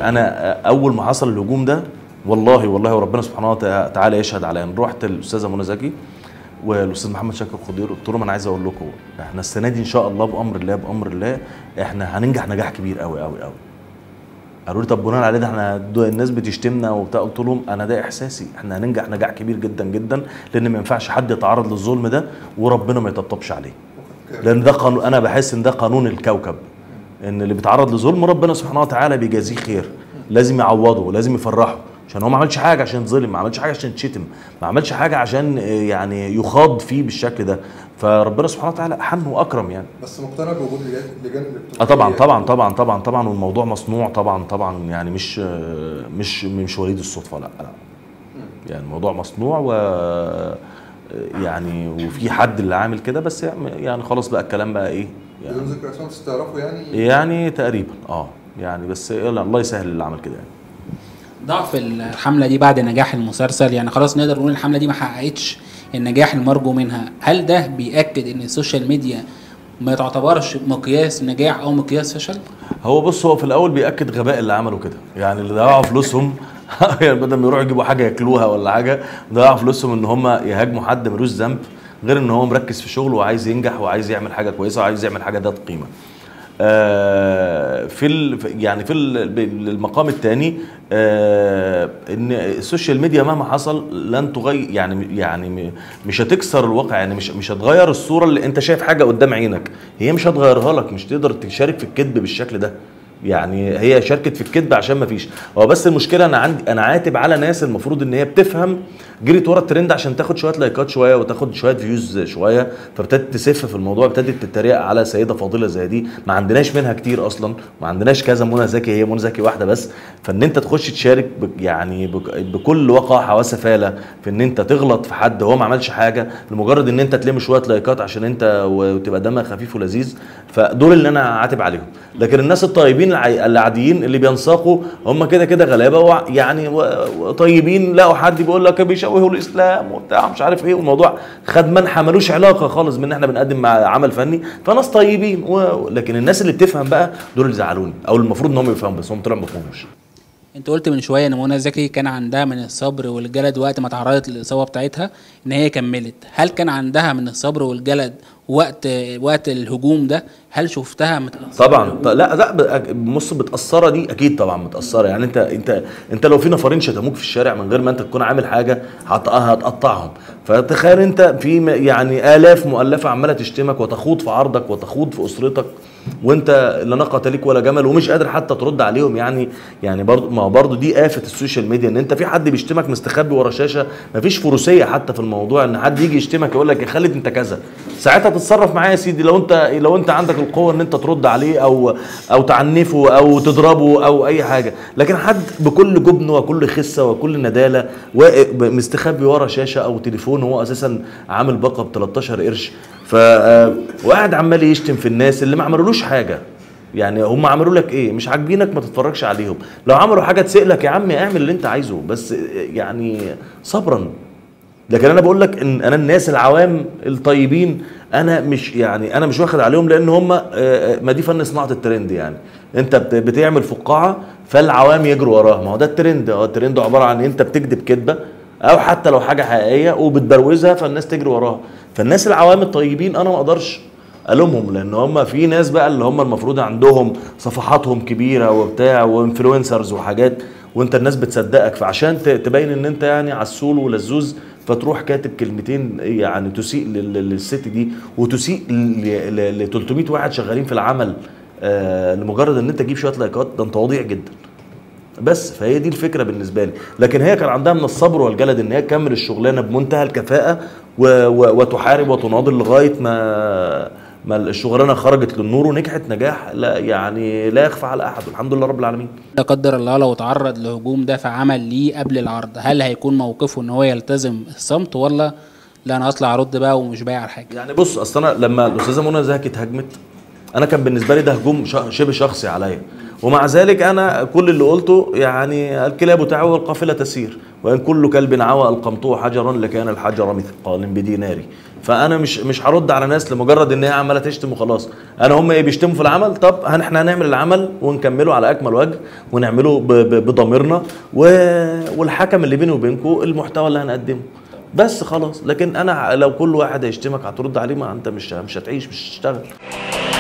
انا اول ما حصل الهجوم ده والله والله وربنا سبحانه وتعالى يشهد عليا انا رحت الاستاذه منى زكي والاستاذ محمد شاكر خضير قلت لهم انا عايز اقول لكم احنا السنه دي ان شاء الله بامر الله بامر الله احنا هننجح نجاح كبير قوي قوي قوي قالوا لي طب بناء عليه ده احنا دو- الناس بتشتمنا وبتاع قلت لهم انا ده احساسي احنا هننجح نجاح كبير جدا جدا لان ما ينفعش حد يتعرض للظلم ده وربنا ما يطبطبش عليه لان ده قانون انا بحس ان ده قانون الكوكب ان اللي بيتعرض لظلم ربنا سبحانه وتعالى بيجازيه خير لازم يعوضه لازم يفرحه عشان هو ما عملش حاجه عشان يتظلم ما عملش حاجه عشان يتشتم ما عملش حاجه عشان آه، يعني يخاض فيه بالشكل ده فربنا سبحانه وتعالى حن واكرم يعني بس مقتنع بوجود لجان لجان الكترونيه اه طبعا طبعا طبعا طبعا طبعا والموضوع مصنوع طبعا طبعا يعني مش آه، مش مش وليد الصدفه لا لا يعني الموضوع مصنوع و يعني وفي حد اللي عامل كده بس يعني خلاص بقى الكلام بقى ايه يعني بدون ذكر اسماء بس تعرفوا يعني يعني تقريبا اه يعني بس يلا الله يسهل اللي عمل كده يعني ضعف الحمله دي بعد نجاح المسلسل يعني خلاص نقدر نقول الحمله دي ما حققتش النجاح المرجو منها هل ده بيأكد ان السوشيال ميديا ما تعتبرش مقياس نجاح او مقياس فشل هو بص هو في الاول بياكد غباء اللي عملوا كده يعني اللي ضيعوا فلوسهم يعني بدل ما يروحوا يجيبوا حاجه ياكلوها ولا حاجه ضيعوا فلوسهم ان هم يهاجموا حد ملوش ذنب غير ان هو مركز في شغله وعايز ينجح وعايز يعمل حاجه كويسه وعايز يعمل حاجه ذات قيمه آه، في ال يعني في ال- المقام الثاني ان السوشيال ميديا مهما حصل لن تغير يعني يعني م- مش هتكسر الواقع يعني مش مش هتغير الصوره اللي انت شايف حاجه قدام عينك هي مش هتغيرها لك مش تقدر تشارك في الكذب بالشكل ده يعني هي شاركت في الكذب عشان ما فيش هو بس المشكله انا عندي انا عاتب على ناس المفروض ان هي بتفهم جريت ورا الترند عشان تاخد شويه لايكات شويه وتاخد شويه فيوز شويه فابتدت تسف في الموضوع ابتدت تتريق على سيده فاضله زي دي ما عندناش منها كتير اصلا ما عندناش كذا منى زكي هي منى زكي واحده بس فان انت تخش تشارك بك- يعني بك- بكل وقاحه وسفاله في ان انت تغلط في حد هو ما عملش حاجه لمجرد ان انت تلم شويه لايكات عشان انت وتبقى دمك خفيف ولذيذ فدول اللي انا عاتب عليهم لكن الناس الطيبين الع- العاديين اللي بينساقوا هم كده كده غلابه وع- يعني و- وطيبين لقوا حد بيقول لك بيشوهوا الاسلام وبتاع مش عارف ايه والموضوع خد منحى ملوش علاقه خالص من ان احنا بنقدم مع عمل فني فناس طيبين و... لكن الناس اللي بتفهم بقى دول اللي زعلوني او المفروض ان هم يفهموا بس هم طلعوا ما بيفهموش انت قلت من شويه ان منى زكي كان عندها من الصبر والجلد وقت ما تعرضت للاصابه بتاعتها ان هي كملت هل كان عندها من الصبر والجلد وقت وقت الهجوم ده هل شفتها متأثرة طبعا بالهجوم؟ ط- لا لا ب- بص متاثره دي اكيد طبعا متاثره يعني انت انت انت لو في نفرين شتموك في الشارع من غير ما انت تكون عامل حاجه هت- هتقطعهم فتخيل انت في م- يعني الاف مؤلفه عماله تشتمك وتخوض في عرضك وتخوض في اسرتك وانت لا ناقه ليك ولا جمل ومش قادر حتى ترد عليهم يعني يعني برضه ما هو برضه دي آفة السوشيال ميديا ان انت في حد بيشتمك مستخبي ورا شاشه مفيش فروسيه حتى في الموضوع ان حد يجي يشتمك يقول لك يا خالد انت كذا ساعتها تتصرف معاه يا سيدي لو انت لو انت عندك القوه ان انت ترد عليه او او تعنفه او تضربه او اي حاجه لكن حد بكل جبن وكل خسه وكل نداله واقف مستخبي ورا شاشه او تليفون هو اساسا عامل باقه ب 13 قرش ف وقاعد عمال يشتم في الناس اللي ما عملولوش حاجه يعني هم عملوا لك ايه مش عاجبينك ما تتفرجش عليهم لو عملوا حاجه تسألك يا عم اعمل اللي انت عايزه بس يعني صبرا لكن انا بقول لك ان انا الناس العوام الطيبين انا مش يعني انا مش واخد عليهم لان هم آه، آه، ما دي فن صناعه الترند يعني انت بت- بتعمل فقاعه فالعوام يجروا وراها ما هو ده الترند هو الترند عباره عن انت بتكذب كذبه او حتى لو حاجه حقيقيه وبتبروزها فالناس تجري وراها فالناس العوام الطيبين انا ما اقدرش الومهم لان هم في ناس بقى اللي هم المفروض عندهم صفحاتهم كبيره وبتاع وانفلونسرز وحاجات وانت الناس بتصدقك فعشان ت- تبين ان انت يعني عسول ولزوز فتروح كاتب كلمتين يعني تسيء لل- للست دي وتسيء ل ل- ل 300 واحد شغالين في العمل آه لمجرد ان انت تجيب شويه لايكات ده انت وضيع جدا بس فهي دي الفكره بالنسبه لي لكن هي كان عندها من الصبر والجلد ان هي تكمل الشغلانه بمنتهى الكفاءه و و وتحارب وتناضل لغايه ما ما الشغلانه خرجت للنور ونجحت نجاح لا يعني لا يخفى على احد الحمد لله رب العالمين لا قدر الله لو تعرض لهجوم ده في عمل ليه قبل العرض هل هيكون موقفه ان هو يلتزم الصمت ولا لا انا اطلع ارد بقى ومش بايع على حاجه يعني بص اصل انا لما الاستاذه منى زكي اتهاجمت انا كان بالنسبه لي ده هجوم ش- شبه شخصي عليا ومع ذلك انا كل اللي قلته يعني الكلاب تعوى والقافله تسير وان كل كلب عوى القمته حجرا لكان الحجر مثقال بديناري فانا مش مش هرد على ناس لمجرد ان هي عماله تشتم وخلاص انا هم ايه بيشتموا في العمل طب هن احنا هنعمل العمل ونكمله على اكمل وجه ونعمله ب- ب- بضميرنا و- والحكم اللي بيني وبينكم المحتوى اللي هنقدمه بس خلاص لكن انا لو كل واحد هيشتمك هترد عليه ما انت مش مش هتعيش مش هتشتغل